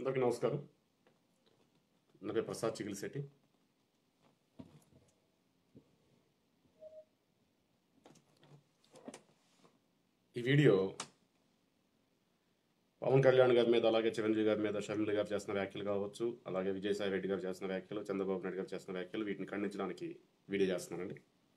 అందరికీ నమస్కారం నా పేరు ప్రసాద్ చిగిలిశెట్టి ఈ వీడియో పవన్ కళ్యాణ్ గారి మీద అలాగే చిరంజీవి గారి మీద షర్మిల గారు చేస్తున్న వ్యాఖ్యలు కావచ్చు అలాగే విజయసాయి రెడ్డి గారు చేస్తున్న వ్యాఖ్యలు చంద్రబాబు నాయుడు గారు చేస్తున్న వ్యాఖ్యలు వీటిని ఖండించడానికి వీడియో చేస్తున్నానండి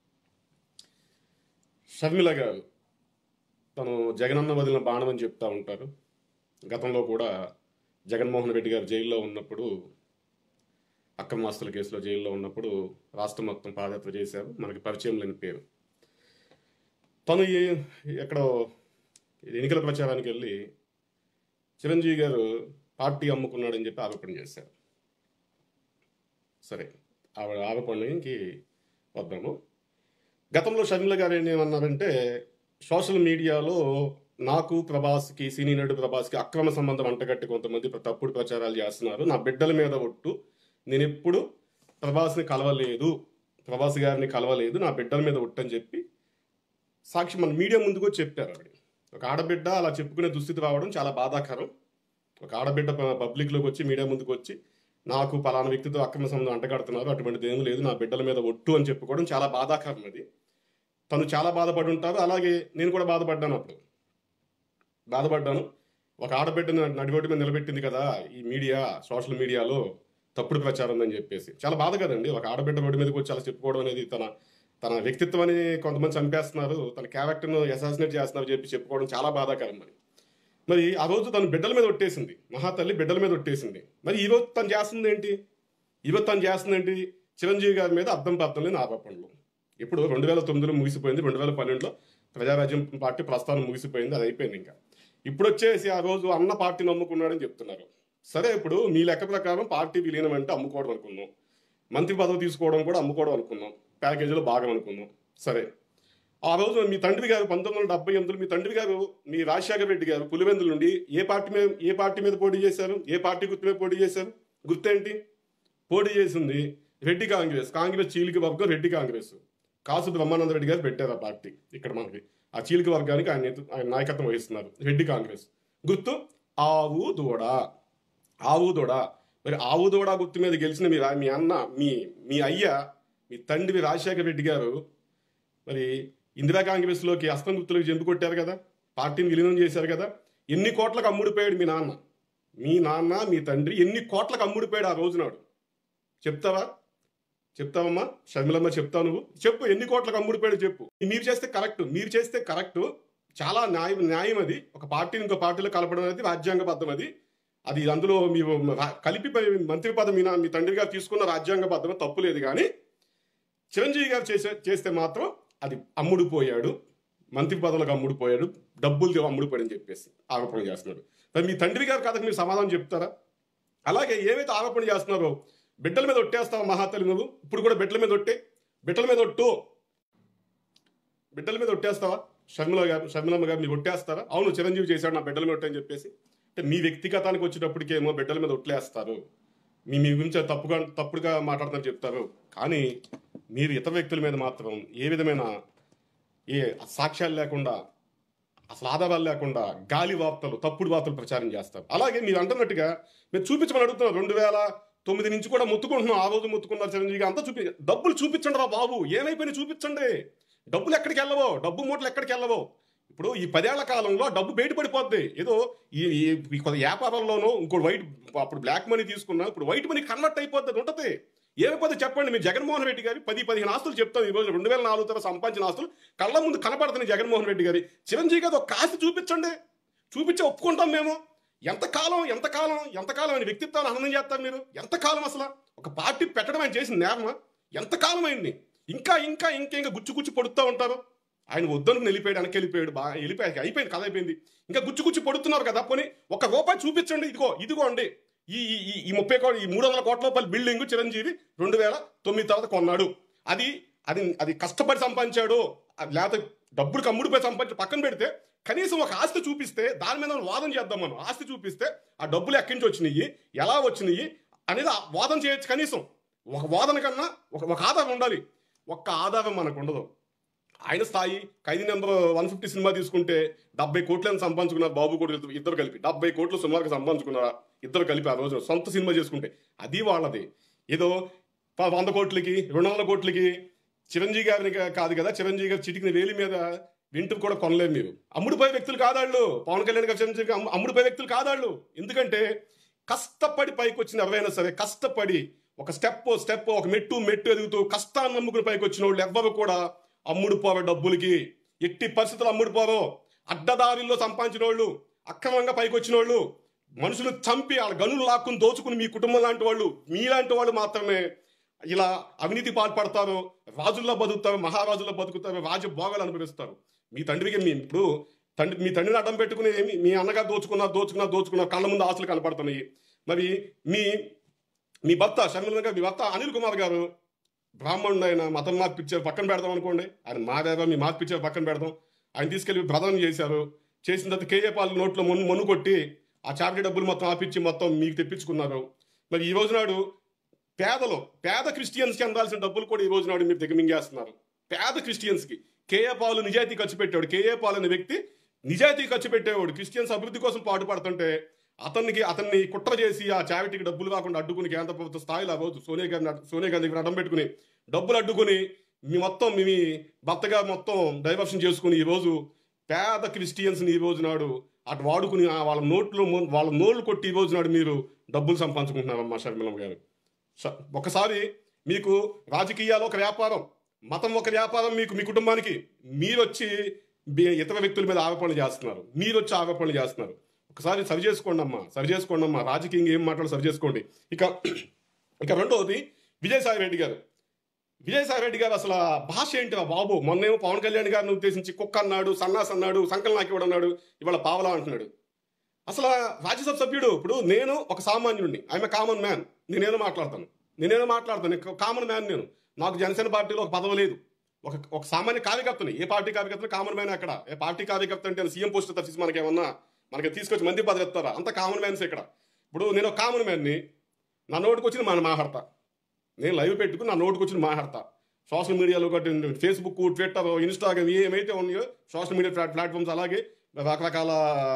షర్మిల గారు తను జగనన్న వదిలిన బాణం అని చెప్తా ఉంటారు గతంలో కూడా జగన్మోహన్ రెడ్డి గారు జైల్లో ఉన్నప్పుడు అక్రమాస్తుల కేసులో జైల్లో ఉన్నప్పుడు రాష్ట్రం మొత్తం పాదయాత్ర చేశారు మనకి పరిచయం లేని పేరు తను ఈ- ఎక్కడో ఎన్నికల ప్రచారానికి వెళ్ళి చిరంజీవి గారు పార్టీ అమ్ముకున్నాడని చెప్పి ఆరోపణ చేశారు సరే ఆవిడ ఆరోపణకి వద్దాము గతంలో షర్మిల గారు ఏమన్నారంటే సోషల్ మీడియాలో నాకు ప్రభాస్కి సినీ నటుడు ప్రభాస్కి అక్రమ సంబంధం అంటగట్టి కొంతమంది తప్పుడు ప్రచారాలు చేస్తున్నారు నా బిడ్డల మీద ఒట్టు నేను ఎప్పుడు ప్రభాస్ని కలవలేదు ప్రభాస్ గారిని కలవలేదు నా బిడ్డల మీద ఒట్టు అని చెప్పి సాక్షి మన మీడియా ముందుకు వచ్చి చెప్పారు ఆవిడ ఒక ఆడబిడ్డ అలా చెప్పుకునే దుస్థితి రావడం చాలా బాధాకరం ఒక ఆడబిడ్డ ప- పబ్లిక్లోకి వచ్చి మీడియా ముందుకు వచ్చి నాకు పలానా వ్యక్తితో అక్రమ సంబంధం అంటగడుతున్నారు అటువంటిది ఏం లేదు నా బిడ్డల మీద ఒట్టు అని చెప్పుకోవడం చాలా బాధాకరం అది తను చాలా బాధపడి ఉంటారు అలాగే నేను కూడా బాధపడ్డాను అప్పుడు బాధపడ్డాను ఒక ఆడబిడ్డను నడిగొడ్డు మీద నిలబెట్టింది కదా ఈ మీడియా సోషల్ మీడియాలో తప్పుడు ప్రచారం అని చెప్పేసి చాలా బాధ కదండి ఒక ఆడబిడ్డ రోడ్డు మీదకి వచ్చి అలా చెప్పుకోవడం అనేది తన తన వ్యక్తిత్వాన్ని కొంతమంది చంపేస్తున్నారు తన క్యారెక్టర్ను అసాసినేట్ చేస్తున్నారు చెప్పి చెప్పుకోవడం చాలా బాధాకరం మరి మరి ఆ రోజు తను బిడ్డల మీద ఒట్టేసింది మహాతల్లి బిడ్డల మీద ఒట్టేసింది మరి ఈ రోజు తను చేస్తుంది ఏంటి ఈరోజు తను చేస్తుంది ఏంటి చిరంజీవి గారి మీద అర్థం పర్థం లేని ఆరోపణలు ఇప్పుడు రెండు వేల తొమ్మిదిలో ముగిసిపోయింది రెండు వేల పన్నెండులో ప్రజారాజ్యం పార్టీ ప్రస్థానం ముగిసిపోయింది అది అయిపోయింది ఇంకా ఇప్పుడు వచ్చేసి ఆ రోజు అన్న పార్టీ నమ్ముకున్నాడని చెప్తున్నారు సరే ఇప్పుడు మీ లెక్క ప్రకారం పార్టీ విలీనం అంటే అమ్ముకోవడం అనుకున్నాం మంత్రి పదవి తీసుకోవడం కూడా అమ్ముకోవడం అనుకున్నాం ప్యాకేజీలో భాగం అనుకున్నాం సరే ఆ రోజు మీ తండ్రి గారు పంతొమ్మిది వందల డెబ్బై ఎనిమిదిలో మీ తండ్రి గారు మీ రాజశేఖర రెడ్డి గారు పులివెందుల నుండి ఏ పార్టీ మీద ఏ పార్టీ మీద పోటీ చేశారు ఏ పార్టీ గుర్తు మీద పోటీ చేశారు గుర్తేంటి పోటీ చేసింది రెడ్డి కాంగ్రెస్ కాంగ్రెస్ చీలిక వర్గం రెడ్డి కాంగ్రెస్ కాసు బ్రహ్మానంద రెడ్డి గారు పెట్టారు ఆ పార్టీ ఇక్కడ మనకి ఆ చీలిక వర్గానికి ఆయన నేతృ- ఆయన నాయకత్వం వహిస్తున్నారు రెడ్డి కాంగ్రెస్ గుర్తు ఆవు దూడ ఆవు దూడ మరి ఆవు దూడ గుర్తు మీద గెలిచిన మీ రా- మీ అన్న మీ మీ అయ్య మీ తండ్రి రాజశేఖర రెడ్డి గారు మరి ఇందిరా కాంగ్రెస్లోకి అస్తం గుర్తులకు జంపు కొట్టారు కదా పార్టీని విలీనం చేశారు కదా ఎన్ని కోట్లకు అమ్ముడిపోయాడు మీ నాన్న మీ నాన్న మీ తండ్రి ఎన్ని కోట్లకు అమ్ముడిపోయాడు ఆ రోజునాడు చెప్తావా చెప్తావమ్మా షర్మిలమ్మ చెప్తావు నువ్వు చెప్పు ఎన్ని కోట్లకు అమ్ముడిపోయాడు చెప్పు మీరు చేస్తే కరెక్ట్ మీరు చేస్తే కరెక్ట్ చాలా న్యాయం న్యాయం అది ఒక పార్టీని ఇంకో పార్టీలో కలపడం అనేది రాజ్యాంగబద్ధం అది అది అందులో మీరు రా- కలిపి ప- మంత్రి పదవి మీ నా- మీ తండ్రి గారు తీసుకున్న రాజ్యాంగబద్ధమే తప్పు లేదు కానీ చిరంజీవి గారు చేసే చేస్తే మాత్రం అది అమ్ముడుపోయాడు మంత్రి పదవులకు అమ్ముడుపోయాడు డబ్బులు అమ్ముడుపోయాడని చెప్పేసి ఆరోపణ చేస్తున్నాడు మరి మీ తండ్రి గారి కథకు మీరు సమాధానం చెప్తారా అలాగే ఏవైతే ఆరోపణ చేస్తున్నారో బిడ్డల మీద ఒట్టేస్తావు మహాతల్లి నువ్వు ఇప్పుడు కూడా బిడ్డల మీద ఒట్టే బిడ్డల మీద ఒట్టు బిడ్డల మీద ఒట్టేస్తావా షర్మిల గారు షర్మిలమ్మ గారు మీరు ఒట్టేస్తారా అవును చిరంజీవి చేశాడు నా బిడ్డల మీద ఒట్టే అని చెప్పేసి అంటే మీ వ్యక్తిగతానికి వచ్చేటప్పటికేమో బిడ్డల మీద ఒట్లేస్తారు మీ మీ గురించి తప్పుగా తప్పుడుగా మాట్లాడుతున్నారు చెప్తారు కానీ మీరు ఇతర వ్యక్తుల మీద మాత్రం ఏ విధమైన ఏ సాక్ష్యాలు లేకుండా అసలు ఆధారాలు లేకుండా గాలి వార్తలు తప్పుడు వార్తలు ప్రచారం చేస్తారు అలాగే మీరు అంటున్నట్టుగా మీరు చూపించమని అడుగుతున్నారు రెండు వేల తొమ్మిది నుంచి కూడా ముత్తుకుంటున్నాం ఆ రోజు ముత్తుకున్నారు చిరంజీవి అంతా చూపి డబ్బులు చూపించండి రా బాబు ఏమైపోయినా చూపించండి డబ్బులు ఎక్కడికి వెళ్ళవో డబ్బు మూటలు ఎక్కడికి వెళ్ళవో ఇప్పుడు ఈ పదేళ్ల కాలంలో డబ్బు బయటపడిపోద్ది ఏదో ఈ ఈ- ఈ కొంత వ్యాపారంలోనూ ఇంకోటి వైట్ అప్పుడు బ్లాక్ మనీ తీసుకున్నా ఇప్పుడు వైట్ మనీ కన్వర్ట్ అయిపోద్ది అది ఉంటది ఏమైపోతే చెప్పండి మీరు జగన్మోహన్ రెడ్డి గారి పది పదిహేను ఆస్తులు చెప్తాం ఈ రోజు రెండు వేల నాలుగు తర్వాత సంపాదించిన ఆస్తులు కళ్ళ ముందు కనపడుతున్నాయి జగన్మోహన్ రెడ్డి గారి చిరంజీవి గారు ఒక కాస్త చూపించండి చూపించి ఒప్పుకుంటాం మేము ఎంతకాలం ఎంతకాలం ఎంతకాలం అని వ్యక్తిత్వాన్ని ఆనందం చేస్తారు మీరు ఎంతకాలం అసలు ఒక పార్టీ పెట్టడం ఆయన చేసిన నేరమా ఎంతకాలం అయింది ఇంకా ఇంకా ఇంకా ఇంకా గుచ్చు గుచ్చు పడుతూ ఉంటారు ఆయన వద్దనుకుని వెళ్ళిపోయాడు వెనక్కి వెళ్ళిపోయాడు బాగా వెళ్ళిపోయాడు అయిపోయింది కథ అయిపోయింది ఇంకా గుచ్చు గుచ్చు పడుతున్నారు కదా పోనీ ఒక రూపాయి చూపించండి ఇదిగో ఇదిగో అండి ఈ ఈ- ఈ ఈ ముప్పై కోటి ఈ మూడు వందల కోట్ల రూపాయల బిల్డింగ్ చిరంజీవి రెండు వేల తొమ్మిది తర్వాత కొన్నాడు అది అది అది కష్టపడి సంపాదించాడు అది లేకపోతే డబ్బులు కమ్ముడిపోయి సంపాదించి పక్కన పెడితే కనీసం ఒక ఆస్తి చూపిస్తే దాని మీద మనం వాదన చేద్దాం మనం ఆస్తి చూపిస్తే ఆ డబ్బులు ఎక్కడి నుంచి వచ్చినాయి ఎలా వచ్చినాయి అనేది ఆ వాదన చేయొచ్చు కనీసం ఒక వాదన కన్నా ఒక ఒక ఆధారం ఉండాలి ఒక్క ఆధారం మనకు ఉండదు ఆయన స్థాయి Khaidi number one fifty cinema తీసుకుంటే డెబ్బై కోట్లను సంపాదించుకున్నారు బాబు కూడా ఇద్దరు కలిపి డెబ్బై కోట్లు సుమారుగా సంపాదించుకున్నారా ఇద్దరు కలిపి ఆ రోజు సొంత సినిమా చేసుకుంటే అది వాళ్ళది ఏదో ప- వంద కోట్లకి రెండు వందల కోట్లకి చిరంజీవి గారిని కా- కాదు కదా చిరంజీవి గారి చిటికిన వేలి మీద వింటూ కూడా కొనలేరు మీరు అమ్ముడుపోయే వ్యక్తులు కాదాళ్ళు పవన్ కళ్యాణ్ గారు చిరంజీవి గారు అమ్ము- అమ్ముడుపోయే వ్యక్తులు కాదాళ్ళు ఎందుకంటే కష్టపడి పైకి వచ్చిన ఎవరైనా సరే కష్టపడి ఒక స్టెప్ స్టెప్ ఒక మెట్టు మెట్టు ఎదుగుతూ కష్టాన్ని నమ్ముకుని పైకి వచ్చిన వాళ్ళు ఎవ్వరు కూడా అమ్ముడు పోరు డబ్బులకి ఎట్టి పరిస్థితులు అమ్ముడు పోరు అడ్డదారుల్లో సంపాదించిన వాళ్ళు అక్రమంగా పైకి వచ్చిన వాళ్ళు మనుషులు చంపి వాళ్ళ గనులు లాక్కుని దోచుకుని మీ కుటుంబం లాంటి వాళ్ళు మీలాంటి వాళ్ళు మాత్రమే ఇలా అవినీతి పాల్పడతారు రాజుల్లో బతుకుతారు మహారాజుల్లో బతుకుతారు రాజు భోగాలు అనుభవిస్తారు మీ తండ్రికి మీ ఇప్పుడు తండ్రి మీ తండ్రిని అడ్డం పెట్టుకుని ఏమి మీ అన్నగా దోచుకున్నా దోచుకున్నా దోచుకున్నా కళ్ళ ముందు ఆశలు కనపడుతున్నాయి మరి మీ మీ భర్త షర్మిల గారు మీ భర్త అనిల్ కుమార్ గారు బ్రాహ్మణుడు ఆయన మతం మార్పిచ్చారు పక్కన పెడదాం అనుకోండి ఆయన మాదేవా మీ మార్పిచ్చారు పక్కన పెడదాం ఆయన తీసుకెళ్లి ప్రధానం చేశారు చేసిన తర్వాత కేఏ పాలు నోట్లో మొన్ను మొన్ను కొట్టి ఆ చాకరీ డబ్బులు మొత్తం ఆపిచ్చి మొత్తం మీకు తెప్పించుకున్నారు మరి ఈ రోజు నాడు పేదలు పేద క్రిస్టియన్స్కి అందాల్సిన డబ్బులు కూడా ఈ రోజు నాడు మీరు దిగమింగేస్తున్నారు పేద క్రిస్టియన్స్కి కేఏ పాలు నిజాయితీ ఖర్చు పెట్టాడు కేఏ పాల్ అనే వ్యక్తి నిజాయితీ ఖర్చు పెట్టేవాడు క్రిస్టియన్స్ అభివృద్ధి కోసం పాటుపడుతుంటే అతనికి అతన్ని కుట్ర చేసి ఆ చావిటీకి డబ్బులు కాకుండా అడ్డుకుని కేంద్ర ప్రభుత్వ స్థాయిలో ఆ రోజు సోనియా గారిని అడ్డు- సోనియా గాంధీ గారిని అడ్డం పెట్టుకుని డబ్బులు అడ్డుకుని మీ మొత్తం మీ భర్తగా మొత్తం డైవర్షన్ చేసుకుని ఈ రోజు పేద క్రిస్టియన్స్ని ఈ రోజు నాడు అటు వాడుకుని ఆ వాళ్ళ నోట్లు మొ- వాళ్ళ నోళ్ళు కొట్టి ఈ రోజు నాడు మీరు డబ్బులు సంపాదించుకుంటున్నారమ్మా షర్మిలమ్మ గారు స- ఒకసారి మీకు రాజకీయాలు ఒక వ్యాపారం మతం ఒక వ్యాపారం మీకు మీ కుటుంబానికి మీరు వచ్చి బి- ఇతర వ్యక్తుల మీద ఆరోపణలు చేస్తున్నారు మీరు వచ్చి ఆరోపణలు చేస్తున్నారు ఒకసారి సరి చేసుకోండి అమ్మా సరి చేసుకోండి అమ్మా రాజకీయంగా ఏం మాట్లాడు సరి చేసుకోండి ఇక ఇక రెండవది విజయసాయి రెడ్డి గారు విజయసాయి రెడ్డి గారు అసలు ఆ భాష ఏంటి రా బాబు మొన్నేమో పవన్ కళ్యాణ్ గారిని ఉద్దేశించి కుక్క అన్నాడు సన్నాస్ అన్నాడు సంకల్ నాకివాడు అన్నాడు ఇవాళ పావలా అంటున్నాడు అసలు ఆ రాజ్యసభ సభ్యుడు ఇప్పుడు నేను ఒక సామాన్యుడిని ఐఎమ్ కామన్ మ్యాన్ నేనేదో మాట్లాడతాను నేనేదో మాట్లాడతాను కామన్ మ్యాన్ నేను నాకు జనసేన పార్టీలో ఒక పదవి లేదు ఒక ఒక సామాన్య కార్యకర్తని ఏ పార్టీ కార్యకర్తని కామన్ మ్యాన్ అక్కడ ఏ పార్టీ కార్యకర్త అంటే సీఎం పోస్ట్ తప్పించి మనకి ఏమన్నా మనకి తీసుకొచ్చి మంది పదవి ఎత్తారా అంత కామన్ మ్యాన్స్ ఇక్కడ ఇప్పుడు నేను ఒక కామన్ మ్యాన్ని నా నోటికి వచ్చిన మన మాట్లాడతా నేను లైవ్ పెట్టుకుని నా నోటికి వచ్చిన మాట్లాడతా సోషల్ మీడియాలో ఒకటి ఫేస్బుక్ ట్విట్టర్ ఇన్స్టాగ్రామ్ ఏమైతే ఉన్నాయో సోషల్ మీడియా ప్లాట్ ప్లాట్ఫామ్స్ అలాగే రకరకాల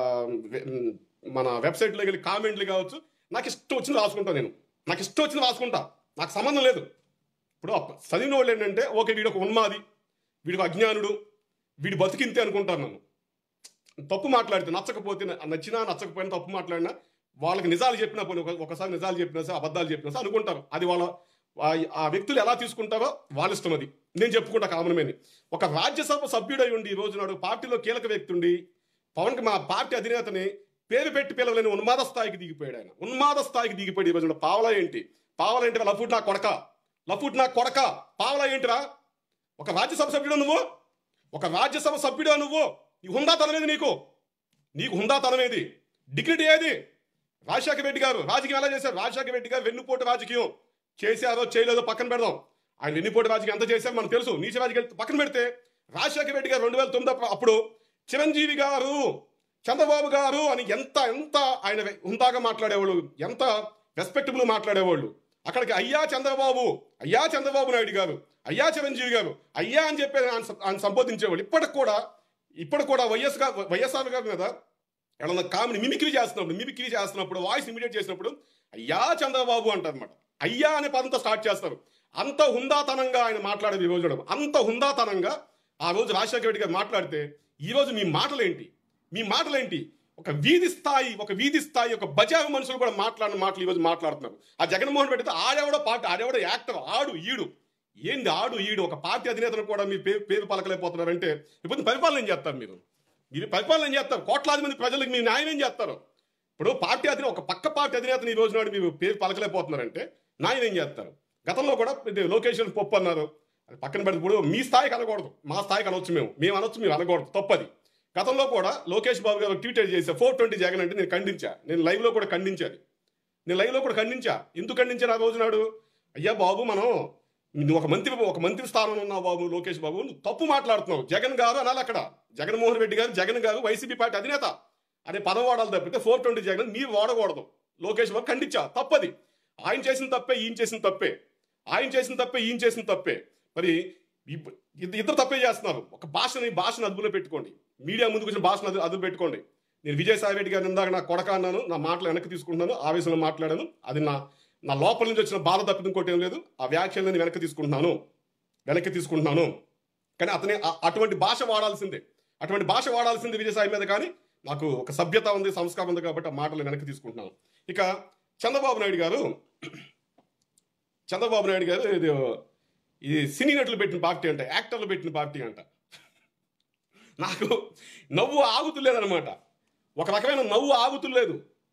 వె- మన వెబ్సైట్లోకి వెళ్ళి కామెంట్లు కావచ్చు నాకు ఇష్టం వచ్చింది రాసుకుంటా నేను నాకు ఇష్టం వచ్చింది రాసుకుంటా నాకు సంబంధం లేదు ఇప్పుడు అప్ప- చదివిన వాళ్ళు ఏంటంటే ఓకే వీడు ఒక ఉన్మాది వీడు ఒక అజ్ఞానుడు వీడు బతికింతే అనుకుంటారు నన్ను తప్పు మాట్లాడితే నచ్చకపోతే న- నచ్చినా నచ్చకపోయినా తప్పు మాట్లాడినా వాళ్ళకి నిజాలు చెప్పినా పోనీ ఒక- ఒకసారి నిజాలు చెప్పినా సరే అబద్ధాలు చెప్పినా సరే అనుకుంటారు అది వాళ్ళ ఆ- ఆ వ్యక్తులు ఎలా తీసుకుంటారో వాళ్ళ ఇష్టం అది నేను చెప్పుకుంటా కామన్ ఒక రాజ్యసభ సభ్యుడై ఉండి ఈ రోజు నాడు పార్టీలో కీలక వ్యక్తి ఉండి పవన్ మా పార్టీ అధినేతని పేరు పెట్టి పిలవలేని ఉన్మాద స్థాయికి దిగిపోయాడు ఆయన ఉన్మాద స్థాయికి దిగిపోయాడు ఈ రోజు నాడు. పావలా ఏంటి పావలా ఏంటి లఫుట్ నా కొడక లఫుట్ నా కొడక పావలా ఏంటిరా ఒక రాజ్యసభ సభ్యుడు నువ్వు ఒక రాజ్యసభ సభ్యుడు నువ్వు నీ హుందాతనం ఏది నీకు నీకు హుందాతనం ఏది డిగ్నిటీ ఏది రాజశేఖర రెడ్డి గారు రాజకీయం ఎలా చేశారు రాజశేఖర రెడ్డి గారు వెన్నుపోటు రాజకీయం చేశారో చేయలేదో పక్కన పెడదాం ఆయన వెన్నుపోటు రాజకీయం ఎంత చేశారో మనకు తెలుసు నీచ రాజకీయం పక్కన పెడితే రాజశేఖర రెడ్డి గారు రెండు వేల తొమ్మిది అప్పుడు- అప్పుడు చిరంజీవి గారు చంద్రబాబు గారు అని ఎంత ఎంత ఆయన హుందాగా మాట్లాడేవాళ్ళు ఎంత రెస్పెక్టబుల్ మాట్లాడేవాళ్ళు అక్కడికి అయ్యా చంద్రబాబు అయ్యా చంద్రబాబు నాయుడు గారు అయ్యా చిరంజీవి గారు అయ్యా అని చెప్పి ఆయన స- ఆయన సంబోధించేవాళ్ళు ఇప్పటికి కూడా ఇప్పటికి కూడా వైఎస్ గారు వైఎస్ఆర్ గారి మీద ఏమన్నా కామెడీ మిమిక్రీ చేస్తున్నప్పుడు మిమిక్రీ చేస్తున్నప్పుడు వాయిస్ ఇమిడియేట్ చేసినప్పుడు అయ్యా చంద్రబాబు అంటారనమాట అయ్యా అనే పదంతో స్టార్ట్ చేస్తారు అంత హుందాతనంగా ఆయన మాట్లాడేది ఈ రోజు చూడడం. అంత హుందాతనంగా ఆ రోజు రాజశేఖర రెడ్డి గారు మాట్లాడితే ఈ రోజు మీ మాటలేంటి మీ మాటలేంటి ఒక వీధి స్థాయి ఒక వీధి స్థాయి ఒక బజారు మనుషులు కూడా మాట్లాడిన మాటలు ఈ రోజు మాట్లాడుతున్నారు ఆ జగన్మోహన్ రెడ్డి ఆడెవడో పార్టీ ఆడెవడో యాక్టర్ ఆడు ఈడు ఏంది ఆడు ఈడు ఒక పార్టీ అధినేతను కూడా మీ పేరు పేరు పలకలేకపోతున్నారంటే ఇప్పుడు పరిపాలన ఏం చేస్తారు మీరు మీరు పరిపాలన ఏం చేస్తారు కోట్లాది మంది ప్రజలకు మీరు న్యాయం ఏం చేస్తారు ఇప్పుడు పార్టీ అధినేత ఒక పక్క పార్టీ అధినేతను ఈ రోజు నాడు మీరు పేరు పలకలేకపోతున్నారంటే న్యాయం ఏం చేస్తారు గతంలో కూడా ఇది లోకేషన్ పప్పు అన్నారు అది పక్కన పెడితే ఇప్పుడు మీ స్థాయికి అనకూడదు మా స్థాయికి అనొచ్చు మేము మేము అనొచ్చు మేము అనకూడదు తప్పది గతంలో కూడా లోకేష్ బాబు గారు ట్వీట్ చేసే ఫోర్ ట్వంటీ జగన్ అంటే నేను ఖండించా నేను లైవ్లో కూడా ఖండించాను నేను లైవ్లో కూడా ఖండించా ఎందుకు ఖండించాను ఆ రోజు నాడు అయ్యా బాబు మనం నువ్వు ఒక మంత్రి ఒక మంత్రి స్థానంలో ఉన్నావు బాబు లోకేష్ బాబు నువ్వు తప్పు మాట్లాడుతున్నావు జగన్ గారు అనాలి అక్కడ జగన్మోహన్ రెడ్డి గారు జగన్ గారు వైసీపీ పార్టీ అధినేత అనే పదం వాడాలి తప్పితే ఫోర్ ట్వంటీ జగన్ మీరు వాడకూడదు లోకేష్ బాబు ఖండించా తప్పది ఆయన చేసిన తప్పే ఈయన చేసిన తప్పే ఆయన చేసిన తప్పే ఈయన చేసిన తప్పే మరి ఇబ్బ- ఇద్ద- ఇద్దరు తప్పే చేస్తున్నారు ఒక భాషని భాషను అదుపులో పెట్టుకోండి మీడియా ముందుకు వచ్చిన భాషను అదు అదుపు పెట్టుకోండి నేను విజయసాయి రెడ్డి గారిని ఇందాక నా కొడక అన్నాను నా మాటలు వెనక్కి తీసుకుంటున్నాను ఆవేశంలో మాట్లాడాను అది నా నా లోపల నుంచి వచ్చిన బాధ తప్పితే ఇంకోటి ఏం లేదు ఆ వ్యాఖ్యలను నేను వెనక్కి తీసుకుంటున్నాను వెనక్కి తీసుకుంటున్నాను కానీ అతని ఆ- అటువంటి భాష వాడాల్సిందే అటువంటి భాష వాడాల్సింది విజయసాయి మీద కానీ నాకు ఒక సభ్యత ఉంది సంస్కారం ఉంది కాబట్టి ఆ మాటలు వెనక్కి తీసుకుంటున్నాను ఇక చంద్రబాబు నాయుడు గారు చంద్రబాబు నాయుడు గారు ఇది ఇది సినీ నటులు పెట్టిన పార్టీ అంట యాక్టర్లు పెట్టిన పార్టీ అంట నాకు నవ్వు ఆగుతులేదనమాట ఒక రకమైన నవ్వు ఆగుతులేదు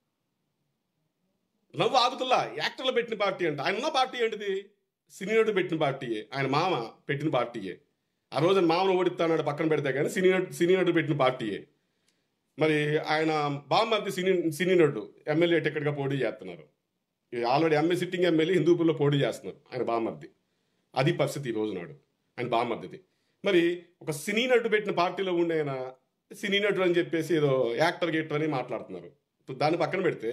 నవ్వు ఆగుతుల్లా యాక్టర్లు పెట్టిన పార్టీ అంట ఆయన ఉన్న పార్టీ ఏంటిది సినీ నటుడు పెట్టిన పార్టీయే ఆయన మామ పెట్టిన పార్టీయే ఆ రోజు మామను ఓడిస్తాడు పక్కన పెడితే కానీ సినీ నటు సినీ నటుడు పెట్టిన పార్టీయే మరి ఆయన బామ్మర్ది సినీ సినీ నటుడు ఎమ్మెల్యే టికెట్గా పోటీ చేస్తున్నారు ఆల్రెడీ ఎంఏ సిట్టింగ్ ఎమ్మెల్యే హిందూపూర్లో పోటీ చేస్తున్నారు ఆయన బామ్మర్ది అది పరిస్థితి ఈ రోజు నాడు ఆయన బామ్మర్దిది మరి ఒక సినీ నటుడు పెట్టిన పార్టీలో ఉండే ఆయన సినీ నటుడు అని చెప్పేసి ఏదో యాక్టర్ గేటర్ అని మాట్లాడుతున్నారు ఇప్పుడు దాన్ని పక్కన పెడితే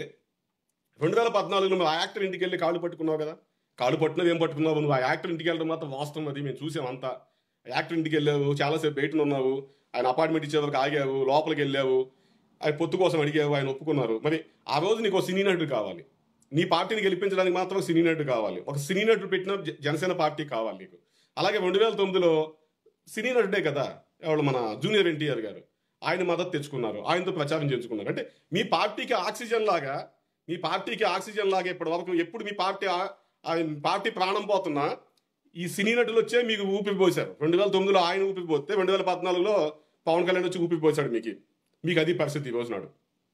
రెండు వేల పద్నాలుగులో నువ్వు ఆ యాక్టర్ ఇంటికి వెళ్ళి కాళ్ళు పట్టుకున్నావు కదా కాళ్ళు పట్టుకున్నావు ఏం పట్టుకున్నావు నువ్వు ఆ యాక్టర్ ఇంటికి వెళ్ళడం మాత్రం వాస్తవం అది మేము చూసాం అంతా ఆ యాక్టర్ ఇంటికి వెళ్ళావు చాలాసేపు బయట ఉన్నావు ఆయన అపార్ట్మెంట్ ఇచ్చే వరకు ఆగావు లోపలికి వెళ్ళావు ఆయన పొత్తు కోసం అడిగావు ఆయన ఒప్పుకున్నారు మరి ఆ రోజు నీకు ఒక సినీ నటుడు కావాలి నీ పార్టీని గెలిపించడానికి మాత్రం ఒక సినీ నటుడు కావాలి ఒక సినీ నటుడు పెట్టిన జ- జనసేన పార్టీ కావాలి నీకు అలాగే రెండు వేల తొమ్మిదిలో సినీ నటుడే కదా ఎవరు మన జూనియర్ ఎన్టీఆర్ గారు ఆయన మద్దతు తెచ్చుకున్నారు ఆయనతో ప్రచారం చేయించుకున్నారు అంటే మీ పార్టీకి ఆక్సిజన్ లాగా మీ పార్టీకి ఆక్సిజన్ లాగా ఇప్పటి వరకు ఎప్పుడు మీ పార్టీ ఆ- ఆ పార్టీ ప్రాణం పోతున్నా ఈ సినీ నటులు వచ్చే మీకు ఊపిరి పోశారు రెండు వేల తొమ్మిదిలో ఆయన ఊపిరి పోతే రెండు వేల పద్నాలుగులో పవన్ కళ్యాణ్ వచ్చి ఊపిరి పోశాడు మీకు మీకు అది పరిస్థితి ఈ రోజు నాడు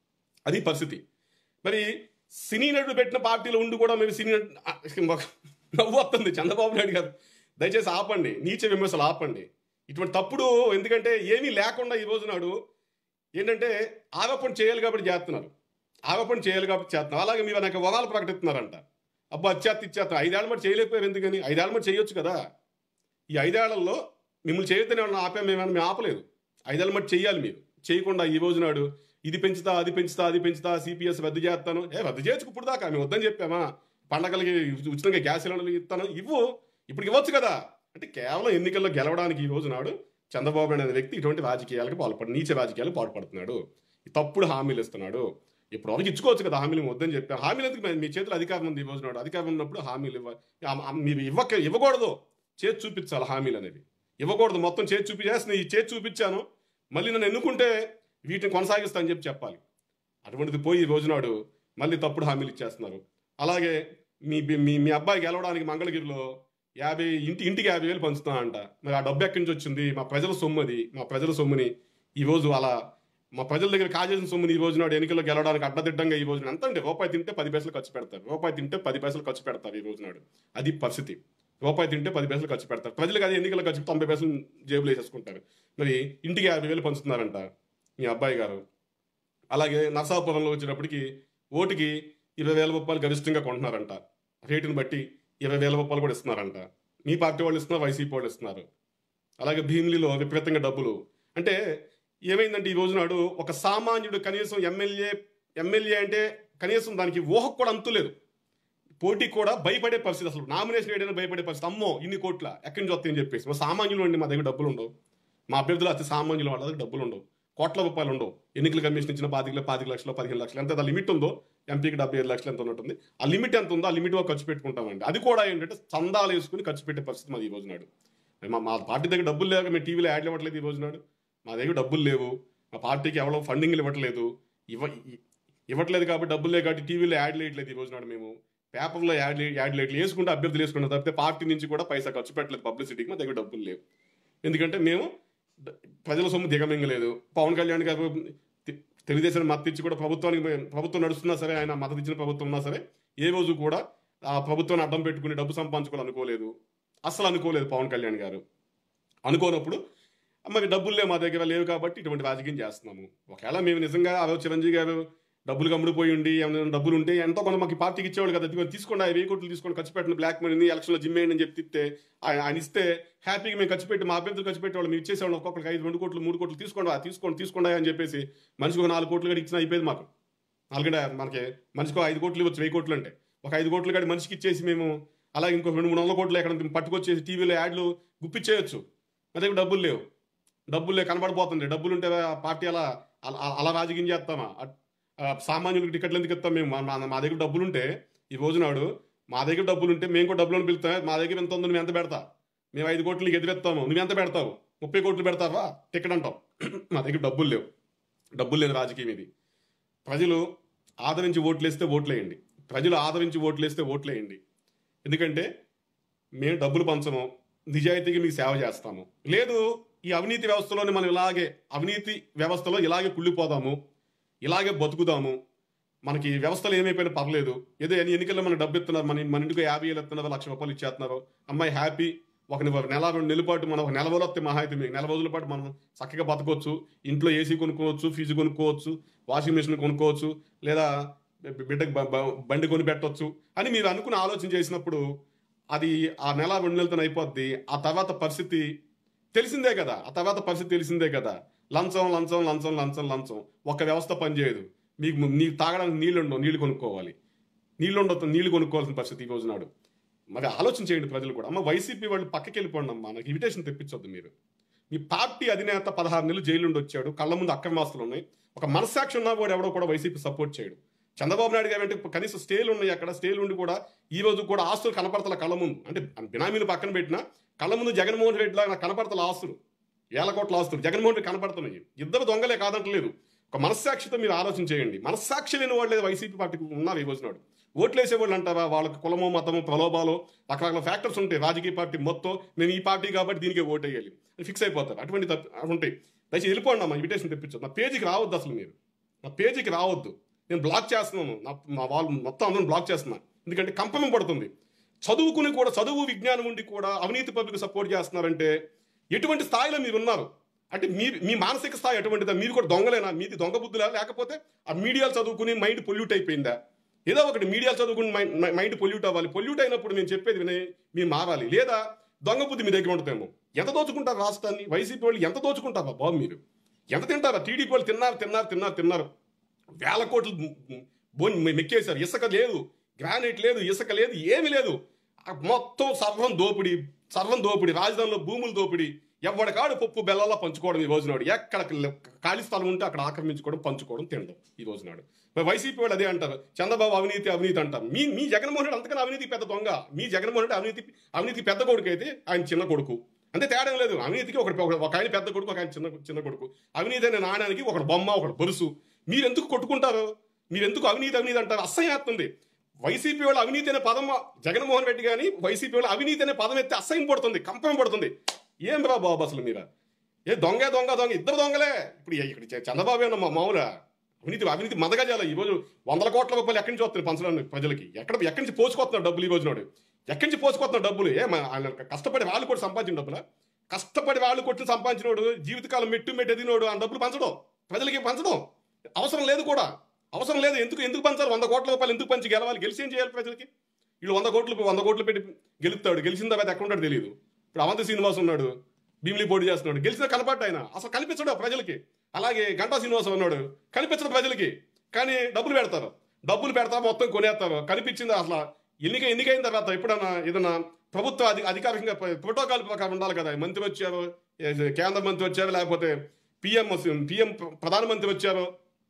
అది పరిస్థితి మరి సినీ నటుడు పెట్టిన పార్టీలో ఉండి కూడా మేము సినీ నటు ఆ, మాకు నవ్వు వస్తుంది చంద్రబాబు నాయుడు గారు దయచేసి ఆపండి నీచ విమర్శలు ఆపండి ఇటువంటి తప్పుడు ఎందుకంటే ఏమీ లేకుండా ఈ రోజు నాడు ఏంటంటే ఆరోపణ చేయాలి కాబట్టి చేస్తున్నారు ఆరోపణ చేయాలి కాబట్టి చేస్తున్నారు అలాగే మీరు నాకు వరాలు ప్రకటిస్తున్నారంట అబ్బా అత్యాత్త ఇచ్చేస్తా ఐదేళ్ల మటు చేయలేకపోయారు ఎందుకని ఐదేళ్ల మటు చేయొచ్చు కదా ఈ ఐదేళ్లలో మిమ్మల్ని చేయొద్దని ఏమన్నా ఆపాం మేమన్నా మేము ఆపలేదు ఐదేళ్ల మటు చెయ్యాలి మీరు చేయకుండా ఈ రోజు నాడు ఇది పెంచుతా అది పెంచుతా అది పెంచుతా సిపిఎస్ రద్దు చేస్తాను ఏ రద్దు చేయొచ్చు ఇప్పుడు దాకా మేము వద్దని చెప్పామా పండగలకి ఉచితంగా గ్యాస్ సిలిండర్లు ఇస్తాను ఇవ్వు ఇప్పుడు ఇవ్వచ్చు కదా అంటే కేవలం ఎన్నికల్లో గెలవడానికి ఈ రోజు నాడు చంద్రబాబు నాయుడు అనే వ్యక్తి ఇటువంటి రాజకీయాలకు పాల్పడు నీచ రాజకీయాలకు పాల్పడుతున్నాడు ఈ తప్పుడు హామీలు ఇస్తున్నాడు ఇప్పుడు వరకు ఇచ్చుకోవచ్చు కదా హామీలు వద్దని చెప్పి హామీలు ఎందుకు మీ- మీ చేతిలో అధికారం ఉంది ఈ రోజు నాడు అధికారం ఉన్నప్పుడు హామీలు ఇవ్వ ఆ- ఆ- మీరు ఇవ్వక ఇవ్వకూడదు చేతి చూపించాలి హామీలు అనేవి ఇవ్వకూడదు మొత్తం చేతి చూపించేసి ఈ చేతి చూపించాను మళ్ళీ నన్ను ఎన్నుకుంటే వీటిని కొనసాగిస్తా అని చెప్పి చెప్పాలి అటువంటిది పోయి ఈ రోజునాడు మళ్ళీ తప్పుడు హామీలు ఇచ్చేస్తున్నారు అలాగే మీ మీ మీ అబ్బాయి గెలవడానికి మంగళగిరిలో యాభై ఇంటి ఇంటికి యాభై వేలు పంచుతా అంట మరి ఆ డబ్బు ఎక్కడి నుంచి వచ్చింది మా ప్రజల సొమ్ము అది మా ప్రజల సొమ్ముని ఈ రోజు అలా మా ప్రజల దగ్గర కాజేసిన సొమ్ముని ఈ రోజు నాడు ఎన్నికల్లో గెలవడానికి అడ్డదిడ్డంగా ఈ రోజు ఎంత అంటే రూపాయి తింటే పది పైసలు ఖర్చు పెడతారు రూపాయి తింటే పది పైసలు ఖర్చు పెడతారు ఈ రోజు నాడు అది పరిస్థితి రూపాయి తింటే పది పైసలు ఖర్చు పెడతారు ప్రజలకు అది ఎన్నికల ఖర్చు తొంభై పైసలు జేబులు వేసేసుకుంటారు మరి ఇంటికి యాభై వేలు పంచుతున్నారంట మీ అబ్బాయి గారు అలాగే నరసాపురంలో వచ్చేటప్పటికి ఓటుకి ఇరవై వేల రూపాయలు గరిష్టంగా కొంటున్నారంట రేటుని బట్టి ఇరవై వేల రూపాయలు కూడా ఇస్తున్నారంట మీ పార్టీ వాళ్ళు ఇస్తున్నారు వైసీపీ వాళ్ళు ఇస్తున్నారు అలాగే భీమిలిలో విపరీతంగా డబ్బులు అంటే ఏమైందంటే ఈ రోజు నాడు ఒక సామాన్యుడు కనీసం ఎమ్మెల్యే ఎమ్మెల్యే అంటే కనీసం దానికి ఊహకు కూడా అంతులేదు పోటీ కూడా భయపడే పరిస్థితి అసలు నామినేషన్ వేయడానికి భయపడే పరిస్థితి అమ్మో ఇన్ని కోట్ల ఎక్కడి నుంచి వస్తాయని చెప్పేసి మా సామాన్యులు అండి మా దగ్గర డబ్బులు ఉండవు మా అభ్యర్థులు అతి సామాన్యులు వాళ్ళ దగ్గర డబ్బులు ఉండవు కోట్ల రూపాయలు ఉండవు ఎన్నికల కమిషన్ ఇచ్చిన పాతికలు పాతిక లక్షలు పదిహేను లక్షలు ఎంత లిమిట్ ఉందో ఎంపీకి డెబ్బై ఐదు లక్షలు ఎంత ఉన్నట్టుంది ఆ లిమిట్ ఎంత ఉందో ఆ లిమిట్ వరకు ఖర్చు పెట్టుకుంటామండి అది కూడా ఏంటంటే చందాలు వేసుకుని ఖర్చు పెట్టే పరిస్థితి మాది ఈ రోజు నాడు మా మా పార్టీ దగ్గర డబ్బులు లేక మేము టీవీలో యాడ్లు ఇవ్వట్లేదు ఈ రోజు నాడు మా దగ్గర డబ్బులు లేవు మా పార్టీకి ఎవరో ఫండింగ్లు ఇవ్వట్లేదు ఇవ్వ ఇ- ఇవ్వట్లేదు కాబట్టి డబ్బులు లేవు కాబట్టి టీవీలో యాడ్లు వేయట్లేదు ఈ రోజు నాడు మేము పేపర్లో యాడ్లు యాడ్లు వేయట్లేదు వేసుకుంటే అభ్యర్థులు వేసుకుంటాం తప్పితే పార్టీ నుంచి కూడా పైసా ఖర్చు పెట్టలేదు పబ్లిసిటీకి మా దగ్గర డబ్బులు లేవు ఎందుకంటే మేము ద- ప్రజల సొమ్ము దిగమింగలేదు పవన్ కళ్యాణ్ గారు తె- తెలుగుదేశం మద్దతు ఇచ్చి కూడా ప్రభుత్వానికి మే- ప్రభుత్వం నడుస్తున్నా సరే ఆయన మద్దతు ఇచ్చిన ప్రభుత్వం ఉన్నా సరే ఏ రోజు కూడా ఆ ప్రభుత్వాన్ని అడ్డం పెట్టుకుని డబ్బు సంపాదించుకోవాలి అనుకోలేదు అసలు అనుకోలేదు పవన్ కళ్యాణ్ గారు అనుకోనప్పుడు మరి డబ్బులు లేవు మా దగ్గర లేవు కాబట్టి ఇటువంటి రాజకీయం చేస్తున్నాము ఒకవేళ మేము నిజంగా ఆ రోజు చిరంజీవి గారు డబ్బులు కమ్ముడిపోయి ఉండి ఏమైనా డబ్బులు ఉంటే ఎంతో కొంత మాకు ఈ పార్టీకి ఇచ్చేవాళ్ళు కదా ఇదిగో తీసుకోండి ఆ వెయ్యి కోట్లు తీసుకొని ఖర్చు పెట్టిన బ్లాక్ మనీని ఎలక్షన్లో జిమ్ వేయండి అని చెప్పి తిప్పితే ఆయన ఆయన ఇస్తే హ్యాపీగా మేము ఖర్చు పెట్టి మా అభ్యర్థులు ఖర్చు పెట్టేవాళ్ళు మేము ఇచ్చేసేవాళ్ళు ఒక్కొక్కరికి ఐదు రెండు కోట్లు మూడు కోట్లు తీసుకోండి ఆ తీసుకోండి తీసుకోండి అని చెప్పేసి మనిషికి ఒక నాలుగు కోట్లు కూడా ఇచ్చినా అయిపోయేది మాకు నాలుగంటే మనకి మనిషికి ఒక ఐదు కోట్లు ఇవ్వచ్చు వెయ్యి కోట్లు అంటే ఒక ఐదు కోట్లు కానీ మనిషికి ఇచ్చేసి మేము అలాగే ఇంకో రెండు మూడు వందల కోట్లు ఎక్కడ పట్టుకొచ్చేసి టీవీలో యాడ్లు గుప్పిచ్చేయచ్చు మా దగ్గర డబ్బులు లేవు డబ్బులు లేవు కనబడిపోతుంది డబ్బులు ఉంటే ఆ పార్టీ అలా అలా అలా రాజకీయం చేస్తామా అట్- ఆ, సామాన్యులకు టికెట్లు ఎందుకు ఇస్తాం మేము మా- మా- మా దగ్గర డబ్బులు ఉంటే ఈ రోజు నాడు మా దగ్గర డబ్బులు ఉంటే మేము కూడా డబ్బులు పిలుస్తాం మా దగ్గర ఎంత ఉందో నువ్వు ఎంత పెడతా మేము ఐదు కోట్లు నీకు ఎదురెత్తాము నువ్వు ఎంత పెడతావు ముప్పై కోట్లు పెడతావా టికెట్ అంటావు మా దగ్గర డబ్బులు లేవు డబ్బులు లేని రాజకీయం ఇది ప్రజలు ఆదరించి ఓట్లేస్తే ఓట్లేయండి ప్రజలు ఆదరించి ఓట్లేస్తే ఓట్లేయండి ఎందుకంటే మేము డబ్బులు పంచము నిజాయితీగా మీకు సేవ చేస్తాము లేదు ఈ అవినీతి వ్యవస్థలోనే మనం ఇలాగే అవినీతి వ్యవస్థలో ఇలాగే కుళ్ళిపోదాము ఇలాగే బతుకుదాము మనకి వ్యవస్థలు ఏమైపోయినా పర్లేదు ఏదో ఎన్ని ఎన్నికల్లో మన డబ్బు ఇస్తున్నారు మన మన ఇంటికి యాభై వేలు ఇస్తున్నారు లక్ష రూపాయలు ఇచ్చేస్తున్నారు అమ్మాయి హ్యాపీ ఒక నెల నెల రెండు నెలల పాటు మనం ఒక నెల రోజులు వస్తే మహా అయితే మీకు నెల రోజుల పాటు మనం చక్కగా బతకొచ్చు ఇంట్లో ఏసీ కొనుక్కోవచ్చు ఫీజు కొనుక్కోవచ్చు వాషింగ్ మిషన్ కొనుక్కోవచ్చు లేదా బి- బిడ్డకు బ- బ- బండి కొని పెట్టవచ్చు అని మీరు అనుకుని ఆలోచన చేసినప్పుడు అది ఆ నెల రెండు నెలలతో అయిపోద్ది ఆ తర్వాత పరిస్థితి తెలిసిందే కదా ఆ తర్వాత పరిస్థితి తెలిసిందే కదా లంచం లంచం లంచం లంచం లంచం ఒక వ్యవస్థ పనిచేయదు మీకు నీకు తాగడానికి నీళ్ళు ఉండవు నీళ్లు కొనుక్కోవాలి నీళ్ళు ఉండవు నీళ్లు కొనుక్కోవాల్సిన పరిస్థితి ఈ రోజు నాడు మరి ఆలోచన చేయండి ప్రజలు కూడా అమ్మ వైసీపీ వాళ్ళు పక్కకి వెళ్ళిపోండి అమ్మా నాకు ఇన్విటేషన్ తెప్పించొద్దు మీరు మీ పార్టీ అధినేత పదహారు నెలలు జైలు నుండి వచ్చాడు కళ్ళ ముందు అక్రమాస్తులు ఉన్నాయి ఒక మనస్సాక్షి ఉన్నా కూడా ఎవడో కూడా వైసీపీ సపోర్ట్ చేయడు చంద్రబాబు నాయుడు గారు అంటే కనీసం స్టేలు ఉన్నాయి అక్కడ స్టేలు ఉండి కూడా ఈ రోజు కూడా ఆస్తులు కనపడతల కళ్ళ ముందు అంటే బినామీలు పక్కన పెట్టినా కళ్ళ ముందు జగన్మోహన్ రెడ్డి లాగా నాకు కనపడతల ఆస్తులు వేల కోట్ల ఆస్తులు జగన్మోహన్ రెడ్డి కనపడుతున్నాయి ఇద్దరు దొంగలే కాదంటలేదు ఒక మనస్సాక్షితో మీరు ఆలోచన చేయండి మనస్సాక్షి లేని వాళ్ళు లేదు వైసీపీ పార్టీకి ఉన్నారు ఈ రోజునాడు ఓట్లు వేసేవాళ్ళు అంటారా వాళ్ళకి కులమో మతమో ప్రలోభాలు రకరకాల ఫ్యాక్టర్స్ ఉంటాయి రాజకీయ పార్టీ మొత్తం నేను ఈ పార్టీ కాబట్టి దీనికే ఓటు వేయాలి అని ఫిక్స్ అయిపోతారు అటువంటి తప్ప- అవి ఉంటాయి దయచేసి వెళ్ళిపోండి అమ్మా ఇన్విటేషన్ తెప్పించదు నా పేజీకి రావద్దు అసలు మీరు నా పేజీకి రావద్దు నేను బ్లాక్ చేస్తున్నాను నా మా వాళ్ళు మొత్తం అందరం బ్లాక్ చేస్తున్నాను ఎందుకంటే కంపనం పడుతుంది చదువుకుని కూడా చదువు విజ్ఞానం ఉండి కూడా అవినీతి పబ్లిక్ సపోర్ట్ చేస్తున్నారంటే ఎటువంటి స్థాయిలో మీరు ఉన్నారు అంటే మీ మీ మానసిక స్థాయి ఎటువంటిదా మీరు కూడా దొంగలేనా మీది దొంగ బుద్ధులా లేకపోతే ఆ మీడియాలు చదువుకుని మైండ్ పొల్యూట్ అయిపోయిందా ఏదో ఒకటి మీడియాలు చదువుకుని మైండ్ మైండ్ పొల్యూట్ అవ్వాలి పొల్యూట్ అయినప్పుడు మేము చెప్పేది విని మీరు మారాలి లేదా దొంగ బుద్ధి మీ దగ్గర ఉంటుందేమో ఎంత దోచుకుంటారు రాష్ట్రాన్ని వైసీపీ వాళ్ళు ఎంత దోచుకుంటారా బాబు మీరు ఎంత తింటారా టీడీపీ వాళ్ళు తిన్నారు తిన్నారు తిన్నారు తిన్నారు వేల కోట్లు బోన్ మెక్కేశారు ఇసుక లేదు గ్రానైట్ లేదు ఇసుక లేదు ఏమీ లేదు ఆ మొత్తం సర్వం దోపిడి సర్వం దోపిడి రాజధానిలో భూములు దోపిడి ఎవడికాడు పప్పు బెల్లాలా పంచుకోవడం ఈ రోజునాడు ఎక్కడ ఖాళీ స్థలం ఉంటే అక్కడ ఆక్రమించుకోవడం పంచుకోవడం తినడం ఈ రోజునాడు మరి వైసీపీ వాళ్ళు అదే అంటారు చంద్రబాబు అవినీతి అవినీతి అంటారు మీ మీ జగన్మోహన్ రెడ్డి అంతకన్నా అవినీతి పెద్ద దొంగ మీ జగన్మోహన్ రెడ్డి అవినీతి అవినీతి పెద్ద కొడుకు అయితే ఆయన చిన్న కొడుకు అంతే తేడా ఏం లేదు అవినీతికి ఒకటి ఒక- ఒక ఆయన పెద్ద కొడుకు ఒక ఆయన చిన్న చిన్న కొడుకు అవినీతి అనే నాణ్యానికి ఒకటి బొమ్మ ఒకటి బొరుసు మీరు ఎందుకు కొట్టుకుంటారు మీరు ఎందుకు అవినీతి అవినీతి అంటారు అసహ్యాత్తుంది వైసీపీ వాళ్ళు అవినీతి అనే పదం జగన్మోహన్ రెడ్డి కానీ వైసీపీ వాళ్ళు అవినీతి అనే పదం ఎత్తే అసహ్యం పడుతుంది కంపం పడుతుంది ఏం రా బాబు అసలు మీరా ఏ దొంగ దొంగ దొంగ ఇద్దరు దొంగలే ఇప్పుడు ఇక్కడ చ- చంద్రబాబు ఏమన్నా మా మామూలు అవినీతి అవినీతి మదగజాల ఈ రోజు వందల కోట్ల రూపాయలు ఎక్కడి నుంచి వస్తున్నాయి పంచడానికి ప్రజలకి ఎక్కడ ఎక్కడి నుంచి పోసుకొస్తున్నారు డబ్బులు ఈ రోజు నాడు ఎక్కడి నుంచి పోసుకొస్తున్నారు డబ్బులు ఏ మా- ఆయన కష్టపడి వాళ్ళు కూడా సంపాదించిన డబ్బులా కష్టపడి వాళ్ళు కొట్టి సంపాదించినోడు జీవితకాలం మెట్టు మెట్టు ఎదిగినోడు ఆ డబ్బులు పంచడం ప్రజలకి పంచడం అవసరం లేదు కూడా అవసరం లేదు ఎందుకు ఎందుకు పంచాలి వంద కోట్ల రూపాయలు ఎందుకు పంచి గెలవాలి గెలిచి ఏం చేయాలి ప్రజలకి వీళ్ళు వంద కోట్లు వంద కోట్లు పెట్టి గెలుస్తాడు గెలిచిన తర్వాత ఎక్కడ ఉంటాడు తెలియదు ఇప్పుడు అవంతి శ్రీనివాస్ ఉన్నాడు భీమిలి పోటీ చేస్తున్నాడు గెలిచిన కనపడ్డా ఆయన అసలు కనిపించడు ప్రజలకి అలాగే గంటా శ్రీనివాస్ ఉన్నాడు కనిపించడు ప్రజలకి కానీ డబ్బులు పెడతారు డబ్బులు పెడతారు మొత్తం కొనేస్తారు కనిపించింది అసలు ఎన్నిక ఎన్నికైన తర్వాత ఎప్పుడన్నా ఏదన్నా ప్రభుత్వ అధి అధికారికంగా ప్ర- ప్రోటోకాల్ ప్రకారం ఉండాలి కదా మంత్రి వచ్చారు ఏ- కేంద్ర మంత్రి వచ్చారు లేకపోతే పిఎం పిఎం ప్రధానమంత్రి వచ్చారు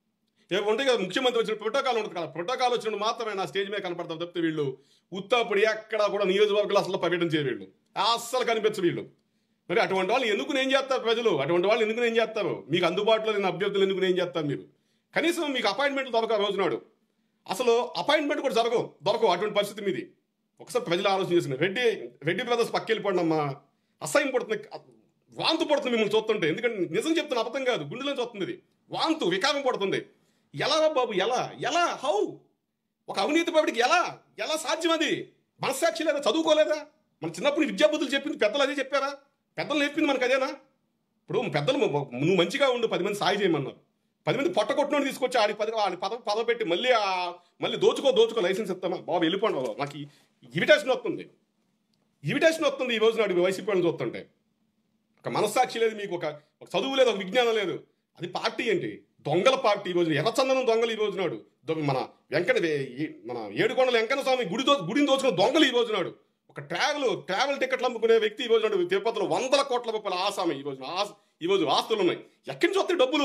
ఏ ఉంటాయి కదా ముఖ్యమంత్రి వచ్చిన ప్రోటోకాల్ ఉంటుంది కదా ప్రోటోకాల్ వచ్చినప్పుడు మాత్రమే నా స్టేజ్ మీద కనపడతారు తప్పితే వీళ్ళు ఉత్తప్పుడు ఎక్కడ కూడా నియోజకవర్గాలు అసలు పర్యటన చేయరు వీళ్ళు అస్సలు కనిపించరు వీళ్ళు మరి అటువంటి వాళ్ళు ఎందుకు నేను చేస్తారు ప్రజలు అటువంటి వాళ్ళు ఎందుకు నేను చేస్తారు మీకు అందుబాటులో లేని అభ్యర్థులు ఎందుకు నేను చేస్తారు మీరు కనీసం మీకు అపాయింట్మెంట్లు దొరక రోజునాడు అసలు అపాయింట్మెంట్ కూడా జరగవు దొరకవు అటువంటి పరిస్థితి మీది ఒకసారి ప్రజలు ఆలోచన చేసిన రెడ్డి రెడ్డి బ్రదర్స్ పక్కెళ్ళిపోండి అమ్మా అసహ్యం పడుతుంది వాంతు పడుతుంది మిమ్మల్ని చూస్తుంటే ఎందుకంటే నిజం చెప్తున్న అబద్ధం కాదు గుండెలో చూస్తుంది ఇది వాంతు వికారం పడుతుంది ఎలా రా బాబు ఎలా ఎలా హౌ ఒక అవినీతి పరుడికి ఎలా ఎలా సాధ్యం అది మనస్సాక్షి లేదా చదువుకోలేదా మన చిన్నప్పుడు విద్యాబుద్ధులు చెప్పింది పెద్దలు అదే చెప్పారా పెద్దలు నేర్పింది మనకు అదేనా ఇప్పుడు పెద్దలు నువ్వు మంచిగా ఉండు పది మంది సాయి చేయమన్నారు పది మంది పొట్ట కొట్టినోడు తీసుకొచ్చి ఆడి పది ఆడి పదవి పదవి పెట్టి మళ్ళీ ఆ మళ్ళీ దోచుకో దోచుకో లైసెన్స్ ఇస్తామా బాబు వెళ్ళిపోండి బాబు నాకు ఈ ఇవిటేషన్ వస్తుంది ఇవిటేషన్ వస్తుంది ఈ రోజు నాడు వైసీపీ వాళ్ళని చూస్తుంటే ఒక మనస్సాక్షి లేదు మీకు ఒక ఒక చదువు లేదు ఒక విజ్ఞానం లేదు అది పార్టీ ఏంటి దొంగల పార్టీ ఈ రోజు ఎర్రచందనం దొంగలు ఈ రోజు నాడు దొ- మన వెంకట వే- ఈ- మన ఏడుకొండల వెంకన్న స్వామి గుడి దో గుడిని దోచుకున్న దొంగలు ఈ రోజు నాడు ఒక ట్రావెల్ ట్రావెల్ టికెట్లు అమ్ముకునే వ్యక్తి ఈ రోజు నాడు తిరుపతిలో వందల కోట్ల రూపాయల ఆసామి ఈ రోజు ఆస్- ఈ రోజు ఆస్తులు ఉన్నాయి ఎక్కడి నుంచి వస్తాయి డబ్బులు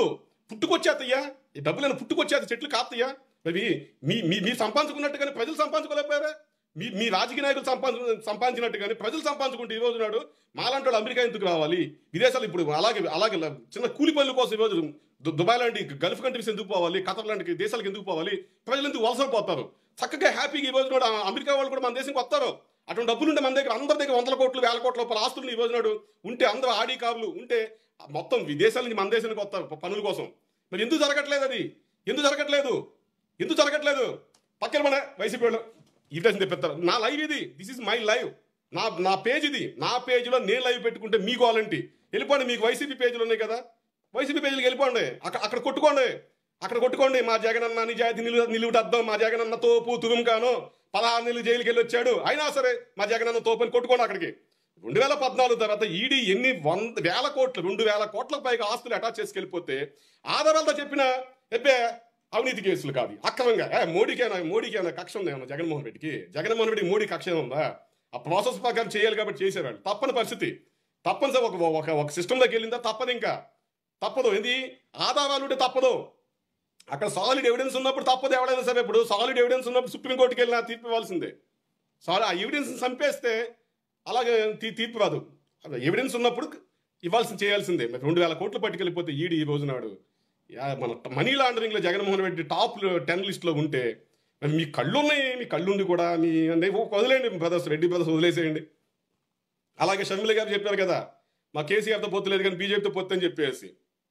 పుట్టుకొచ్చేతయ్యా ఈ డబ్బులను పుట్టుకొచ్చేత చెట్లు కాపుతాయా అవి మీ మీ మీరు సంపాదించుకున్నట్టుగానే ప్రజలు సంపాదించుకోలేకపోయారా మీ మీ రాజకీయ నాయకులు సంపాదించు సంపాదించినట్టుగానే ప్రజలు సంపాదించుకుంటే ఈ రోజు నాడు మాలాంటి వాళ్ళు అమెరికా ఎందుకు రావాలి విదేశాలు ఇప్పుడు అలాగే అలాగే ల- చిన్న కూలి పనుల కోసం ఈరోజు దు- దుబాయ్ లాంటి గల్ఫ్ కంట్రీస్ ఎందుకు పోవాలి ఖతర్ లాంటి దేశాలకు ఎందుకు పోవాలి ప్రజలు ఎందుకు వలస పోతారు చక్కగా హ్యాపీగా ఈ రోజు నాడు ఆ అమెరికా వాళ్ళు కూడా మన దేశంకి వస్తారు అటువంటి డబ్బులు ఉంటే మన దగ్గర అందరి దగ్గర వందల కోట్లు వేల కోట్ల రూపాయల ఆస్తులు ఈ రోజు నాడు ఉంటే అందరూ ఆడి కార్లు ఉంటే మొత్తం విదేశాల నుంచి మన దేశానికి వస్తారు ప- పనుల కోసం మరి ఎందుకు జరగట్లేదు అది ఎందుకు జరగట్లేదు ఎందుకు జరగట్లేదు పక్కన మన వైసీపీ వాళ్ళు ఇన్విటేషన్ తెప్పిస్తారు నా లైవ్ ఇది దిస్ ఇస్ మై లైవ్ నా నా పేజ్ ఇది నా పేజీలో నేను లైవ్ పెట్టుకుంటే మీకు వాలంటీ వెళ్ళిపోండి మీకు వైసీపీ పేజీలు ఉన్నాయి కదా వైసీపీ పేజీలకు వెళ్ళిపోండి అక్కడ అక్కడ కొట్టుకోండి అక్కడ కొట్టుకోండి మా జగనన్న నిజాయితీ నిలువ నిలువుటద్దాం మా జగనన్న తోపు తురుముకాను పదహారు నెలలు జైలుకి వెళ్ళి వచ్చాడు అయినా సరే మా జగనన్న తోపు అని కొట్టుకోండి అక్కడికి రెండు వేల పద్నాలుగు తర్వాత ఈడీ ఎన్ని వంద వేల కోట్లు రెండు వేల కోట్లకు పైగా ఆస్తులు అటాచ్ చేసుకెళ్ళిపోతే ఆధారాలతో చెప్పిన ఎబ్బే అవినీతి కేసులు కాదు అక్రమంగా ఏ, మోడీకేనా మోడీకేనా కక్ష ఉందా ఏమన్నా జగన్మోహన్ రెడ్డికి జగన్మోహన్ రెడ్డికి మోడీ కక్ష ఏమైనా ఉందా ఆ ప్రాసెస్ ప్రకారం చేయాలి కాబట్టి చేసేవాళ్ళు తప్పని పరిస్థితి తప్పనిసరి ఒక ఒక ఒక సిస్టంలోకి వెళ్ళిందా తప్పదు ఇంకా తప్పదు ఏంది ఆధారాలు ఉంటే తప్పదు అక్కడ సాలిడ్ ఎవిడెన్స్ ఉన్నప్పుడు తప్పదు ఎవడైనా సరే ఇప్పుడు సాలిడ్ ఎవిడెన్స్ ఉన్నప్పుడు సుప్రీంకోర్టుకి వెళ్ళినా తీర్పు ఇవ్వాల్సిందే సారీ ఆ ఎవిడెన్స్ చంపేస్తే అలాగే తీ తీర్పు రాదు ఎవిడెన్స్ ఉన్నప్పుడు ఇవ్వాల్సింది చేయాల్సిందే మరి రెండు వేల కోట్లు పట్టుకెళ్ళిపోతే ఈడీ ఈ రోజు నాడు యా, మన మనీ లాండరింగ్లో జగన్మోహన్ రెడ్డి టాప్ టెన్ లిస్ట్లో ఉంటే మరి మీ కళ్ళు ఉన్నాయి మీ కళ్ళుండి కూడా మీ అంటే వదిలేయండి బ్రదర్స్ రెడ్డి బ్రదర్స్ వదిలేసేయండి అలాగే షర్మిల గారు చెప్పారు కదా మా కేసీఆర్తో పొత్తు లేదు కానీ బీజేపీతో పొత్తు అని చెప్పేసి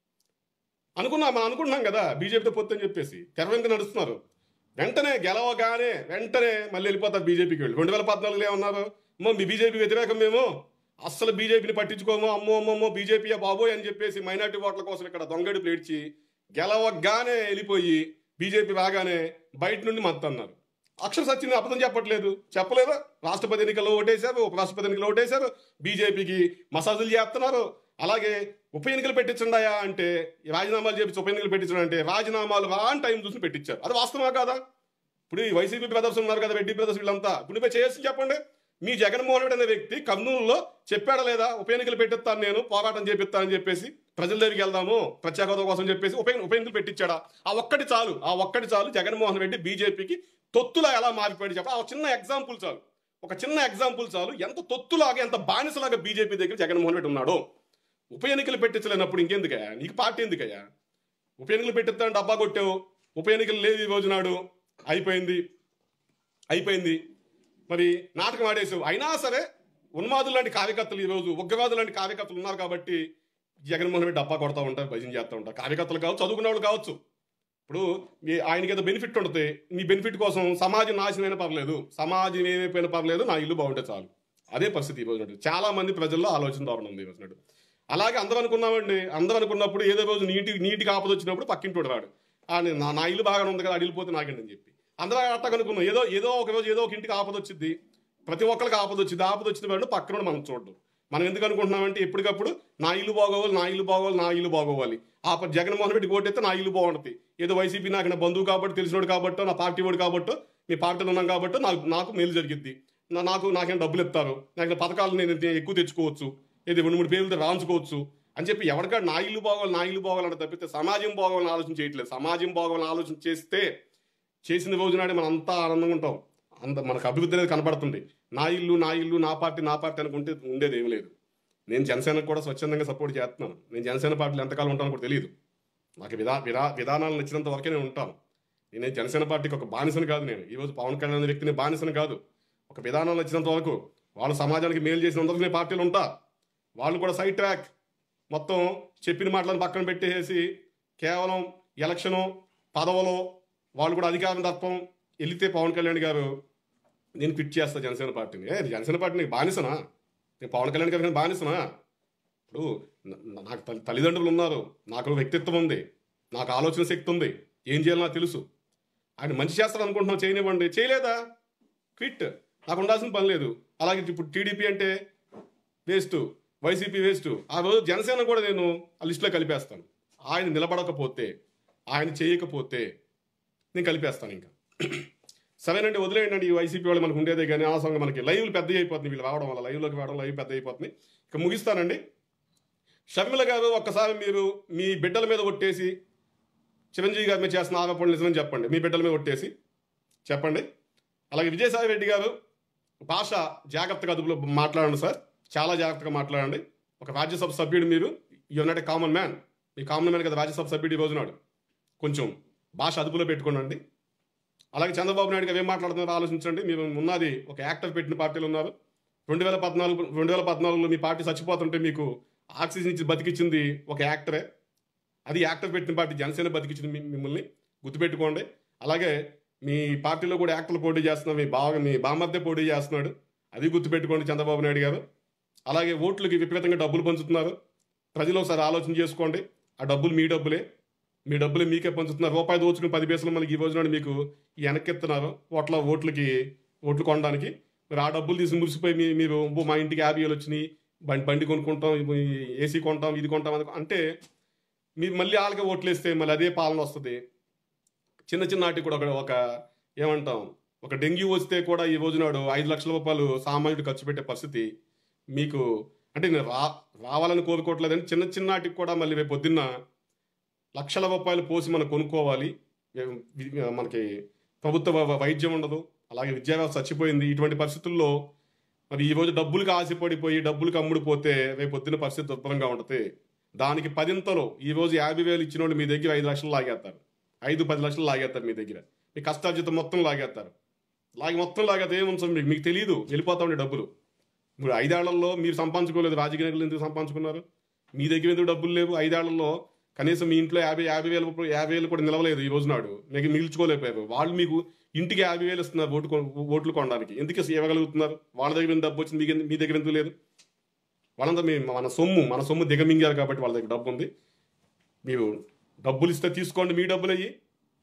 అనుకున్నా మనం అనుకుంటున్నాం కదా బీజేపీతో పొత్తు అని చెప్పేసి తెర వెనుక నడుస్తున్నారు వెంటనే గెలవగానే వెంటనే మళ్ళీ వెళ్ళిపోతారు బీజేపీకి వెళ్ళి రెండు వేల పద్నాలుగులో ఏమన్నారు అమ్మో మీ బీజేపీ వ్యతిరేకం మేము అస్సలు బీజేపీని పట్టించుకోము అమ్మో అమ్మమ్మో బీజేపీ బాబోయ్ అని చెప్పేసి మైనార్టీ ఓట్ల కోసం ఇక్కడ దొంగడి ప్లేడ్చి గెలవగానే వెళ్ళిపోయి బీజేపీ రాగానే బయట నుండి మద్దతు అన్నారు అక్షర సత్యం అబద్ధం చెప్పట్లేదు చెప్పలేదా రాష్ట్రపతి ఎన్నికల్లో ఓటేశారు ఉపరాష్ట్రపతి ఎన్నికల్లో ఓటేశారు బీజేపీకి మసాజులు చేస్తున్నారు అలాగే ఉప ఎన్నికలు పెట్టించండాయా అంటే ఈ రాజీనామాలు చేపించి ఉప ఎన్నికలు పెట్టించడం అంటే రాజీనామాలు రాని టైం చూసి పెట్టించారు అది వాస్తవా కాదా ఇప్పుడు ఈ వైసీపీ బ్రదర్స్ ఉన్నారు కదా రెడ్డి బ్రదర్స్ వీళ్ళంతా ఇప్పుడు నువ్వే చేసి చెప్పండి మీ జగన్మోహన్ రెడ్డి అనే వ్యక్తి కర్నూలులో చెప్పాడా లేదా ఉప ఎన్నికలు పెట్టిస్తాను నేను పోరాటం చేపిస్తానని చెప్పేసి ప్రజల దగ్గరికి వెళ్దాము ప్రత్యేక హోదా కోసం చెప్పేసి ఉప ఉప ఎన్నికలు పెట్టించాడా ఆ ఒక్కటి చాలు ఆ ఒక్కటి చాలు జగన్మోహన్ రెడ్డి బీజేపీకి తొత్తులా ఎలా మారిపోయాడు చెప్ప ఆ చిన్న ఎగ్జాంపుల్ చాలు ఒక చిన్న ఎగ్జాంపుల్ చాలు ఎంత తొత్తులాగా ఎంత బానిసలాగా బీజేపీ దగ్గర జగన్మోహన్ రెడ్డి ఉన్నాడో ఉప ఎన్నికలు పెట్టించలేనప్పుడు ఇంకెందుకయ్యా నీకు పార్టీ ఎందుకయ్యా ఉప ఎన్నికలు పెట్టిస్తాను డబ్బా కొట్టావు ఉప ఎన్నికలు లేదు ఈ రోజు నాడు అయిపోయింది అయిపోయింది మరి నాటకం ఆడేసావు అయినా సరే ఉన్మాదులు లాంటి కార్యకర్తలు ఈరోజు ఉగ్రవాదులు లాంటి కార్యకర్తలు ఉన్నారు కాబట్టి జగన్మోహన్ రెడ్డి డబ్బా కొడతా ఉంటారు భజన చేస్తూ ఉంటారు కార్యకర్తలు కావచ్చు చదువుకునే వాళ్ళు కావచ్చు ఇప్పుడు మీ ఆయనకి ఏదో బెనిఫిట్ ఉంటుంది నీ బెనిఫిట్ కోసం సమాజం నాశనమైనా పర్లేదు సమాజం ఏమైపోయినా పర్లేదు నా ఇల్లు బాగుంటే చాలు అదే పరిస్థితి ఈ రోజు నాడు. చాలా మంది ప్రజల్లో ఆలోచన ధోరణి ఉంది ఈ రోజు నాడు. అలాగే అందరూ అనుకున్నామండి అందరూ అనుకున్నప్పుడు ఏదో రోజు నీటి నీటికి ఆపద వచ్చినప్పుడు పక్కింటోడు రాడు ఆ నేను- నా నా ఇల్లు బాగానే ఉంది కదా అడిగిపోతే నాకండి అని చెప్పి అందరూ అట్టా అనుకున్నాం ఏదో ఏదో ఒక రోజు ఏదో ఒక ఇంటికి ఆపద వచ్చింది ప్రతి ఒక్కరికి ఆపద వచ్చింది ఆపద వచ్చిన వాడు పక్కన మనం చూడడం మనం ఎందుకు అనుకుంటున్నామంటే ఎప్పటికప్పుడు నా ఇల్లు బాగోవాలి నా ఇల్లు బాగోవాలి నా ఇల్లు బాగోవాలి ఆ ప- జగన్మోహన్ రెడ్డి ఓటైతే నా ఇల్లు బాగుంటుంది ఏదో వైసీపీ నాకు నా బంధువు కాబట్టి తెలిసినోడు కాబట్టో నా పార్టీ వాడు కాబట్టో మీ పార్టీలో ఉన్నాం కాబట్టో నాకు నాకు మేలు జరిగిద్ది నా- నాకు నాకేం డబ్బులు ఇస్తారు నాకు పథకాలు నేను ఎక్కువ తెచ్చుకోవచ్చు ఏది రెండు మూడు పేర్లతో రాంచుకోవచ్చు అని చెప్పి ఎవరికాడు నా ఇల్లు బాగోవాలి నా ఇల్లు బాగోవాలంటే తప్పితే సమాజం బాగోవాలని ఆలోచన చేయట్లేదు సమాజం బాగోవాలని ఆలోచన చేస్తే చేసిన రోజు నాడే మనం అంతా ఆనందంగా ఉంటాం అంత మనకు అభివృద్ధి అనేది కనబడుతుంది నా ఇల్లు నా ఇల్లు నా పార్టీ నా పార్టీ అనుకుంటే ఉండేది ఏమీ లేదు నేను జనసేనకు కూడా స్వచ్ఛందంగా సపోర్ట్ చేస్తున్నాను నేను జనసేన పార్టీలో ఎంతకాలం ఉంటానో కూడా తెలియదు నాకు విధా విధా విధానాలు నచ్చినంత వరకే నేను ఉంటాను నేను జనసేన పార్టీకి ఒక బానిసను కాదు నేను ఈరోజు పవన్ కళ్యాణ్ అనే వ్యక్తిని బానిసను కాదు ఒక విధానాలు నచ్చినంత వరకు వాళ్ళు సమాజానికి మేలు చేసినంత వరకు నేను పార్టీలో ఉంటా వాళ్ళు కూడా సైడ్ ట్రాక్ మొత్తం చెప్పిన మాటలను పక్కన పెట్టేసి కేవలం ఎలక్షను పదవులో వాళ్ళు కూడా అధికారం తత్వం వెళితే పవన్ కళ్యాణ్ గారు నేను ఫిట్ చేస్తా జనసేన పార్టీని ఏ జనసేన పార్టీ నీకు బానిసనా నేను పవన్ కళ్యాణ్ గారికి నేను బానిసనా ఇప్పుడు న- న- నాకు తల్లి- తల్లిదండ్రులు ఉన్నారు నాకు వ్యక్తిత్వం ఉంది నాకు ఆలోచన శక్తి ఉంది ఏం చేయాలో నాకు తెలుసు ఆయన మంచి చేస్తాడు అనుకుంటున్నాం చేయనివ్వండి చేయలేదా క్విట్ నాకు ఉండాల్సిన పని లేదు అలాగే ఇప్పుడు టీడీపీ అంటే వేస్ట్ వైసీపీ వేస్ట్ ఆ రోజు జనసేన కూడా నేను ఆ లిస్టులో కలిపేస్తాను ఆయన నిలబడకపోతే ఆయన చేయకపోతే నేను కలిపేస్తాను ఇంకా సరేనండి వదిలేయండి ఈ వైసీపీ వాళ్ళు మనకు ఉండేదే కానీ అనవసరంగా మనకి లైవ్లు పెద్ద అయిపోతుంది వీళ్ళు రావడం వల్ల లైవ్లోకి రావడం లైవ్ పెద్ద అయిపోతుంది ఇక ముగిస్తానండి షర్మిల గారు ఒక్కసారి మీరు మీ బిడ్డల మీద కొట్టేసి చిరంజీవి గారి మీద చేస్తున్న ఆరోపణలు నిజమని చెప్పండి మీ బిడ్డల మీద ఒట్టేసి చెప్పండి అలాగే విజయసాయి రెడ్డి గారు భాష జాగ్రత్తగా అదుపులో మాట్లాడండి సార్ చాలా జాగ్రత్తగా మాట్లాడండి ఒక రాజ్యసభ సభ్యుడు మీరు you're not a common man మీ కామన్ మ్యాన్ కదా రాజ్యసభ సభ్యుడు ఈ రోజునాడు కొంచెం భాష అదుపులో పెట్టుకోనండి అలాగే చంద్రబాబు నాయుడు గారు ఏం మాట్లాడుతున్నారో ఆలోచించండి మీరు ఉన్నది ఒక యాక్టర్ పెట్టిన పార్టీలు ఉన్నారు రెండు వేల పద్నాలుగు రెండు వేల పద్నాలుగులో మీ పార్టీ చచ్చిపోతుంటే మీకు ఆక్సిజన్ ఇచ్చి బతికించింది ఒక యాక్టరే అది యాక్టర్ పెట్టిన పార్టీ జనసేన బతికించింది మీ- మిమ్మల్ని గుర్తుపెట్టుకోండి అలాగే మీ పార్టీలో కూడా యాక్టర్లు పోటీ చేస్తున్నారు మీ బాగా మీ బామర్దే పోటీ చేస్తున్నాడు అది గుర్తుపెట్టుకోండి చంద్రబాబు నాయుడు గారు అలాగే ఓట్లకి విపరీతంగా డబ్బులు పంచుతున్నారు ప్రజలు ఒకసారి ఆలోచన చేసుకోండి ఆ డబ్బులు మీ డబ్బులే మీ డబ్బులు మీకే పంచుతున్నారు రూపాయి దోచుకుని పది పైసలు మనకి ఈ రోజున మీకు వెనక్కిస్తున్నారు ఓట్ల ఓట్లకి ఓట్లు కొనడానికి మరి ఆ డబ్బులు తీసి మురిసిపోయి మీ మీరు "అబ్బో, మా ఇంటికి యాభై వేలు వచ్చినాయి బండి బండి కొనుక్కుంటాం ఇవి ఏసీ కొంటాం ఇది కొంటాం అది కొ-" అంటే మీరు మళ్ళీ వాళ్ళకే ఓట్లు వేస్తే మళ్ళీ అదే పాలన వస్తుంది చిన్న చిన్న నాటికి కూడా ఒక ఒక ఏమంటాం ఒక డెంగ్యూ వస్తే కూడా ఈ రోజునాడు ఐదు లక్షల రూపాయలు సామాన్యుడు ఖర్చు పెట్టే పరిస్థితి మీకు అంటే నేను రా రావాలని కోరుకోవట్లేదని చిన్న చిన్న నాటికి కూడా మళ్ళీ రేపు పొద్దున్న లక్షల రూపాయలు పోసి మనం కొనుక్కోవాలి ఏ- వి- మనకి ప్రభుత్వ వ- వైద్యం ఉండదు అలాగే విద్యా వ్యవస్థ చచ్చిపోయింది ఇటువంటి పరిస్థితుల్లో మరి ఈ రోజు డబ్బులకు ఆశపడిపోయి డబ్బులకు అమ్ముడుపోతే రేపు పొద్దున్న పరిస్థితి దుర్భరంగా ఉంటుంది దానికి పదింతలో ఈ రోజు యాభై వేలు ఇచ్చిన వాళ్ళు మీ దగ్గర ఐదు లక్షలు లాగేస్తారు ఐదు పది లక్షలు లాగేస్తారు మీ దగ్గర మీ కష్టార్జితం మొత్తం లాగేస్తారు లాగి మొత్తం లాగేస్తే ఏముంటుంది మీకు మీకు తెలియదు వెళ్ళిపోతా ఉండే డబ్బులు ఇప్పుడు ఐదేళ్లలో మీరు సంపాదించుకోలేదు రాజకీయ నాయకులు ఎందుకు సంపాదించుకున్నారు మీ దగ్గర ఎందుకు డబ్బులు లేవు ఐదేళ్లలో కనీసం మీ ఇంట్లో యాభై యాభై వేలు రూపాయలు- యాభై వేలు కూడా నిలవలేదు ఈ రోజు నాడు మీకు మిగిల్చుకోలేకపోయారు వాళ్ళు మీకు ఇంటికి యాభై వేలు ఇస్తున్నారు ఓటు కొ- ఓట్లు కొనడానికి ఎందుకు అసలు ఇవ్వగలుగుతున్నారు వాళ్ళ దగ్గర ఎంత డబ్బు వచ్చింది మీకు మీ దగ్గర ఎందుకు లేదు వాళ్ళంతా మీ మన సొమ్ము మన సొమ్ము దిగమింగారు కాబట్టి వాళ్ళ దగ్గర డబ్బు ఉంది మీరు డబ్బులు ఇస్తే తీసుకోండి మీ డబ్బులు అయ్యి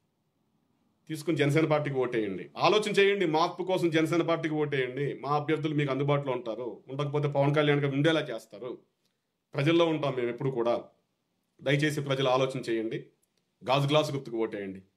తీసుకుని జనసేన పార్టీకి ఓటేయండి ఆలోచన చేయండి మార్పు కోసం జనసేన పార్టీకి ఓటేయండి మా అభ్యర్థులు మీకు అందుబాటులో ఉంటారు ఉండకపోతే పవన్ కళ్యాణ్ గారు ఉండేలా చేస్తారు ప్రజల్లో ఉంటాం మేము ఎప్పుడు కూడా దయచేసి ప్రజలు ఆలోచన చేయండి గాజు గ్లాసు గుర్తుకు ఓటేయండి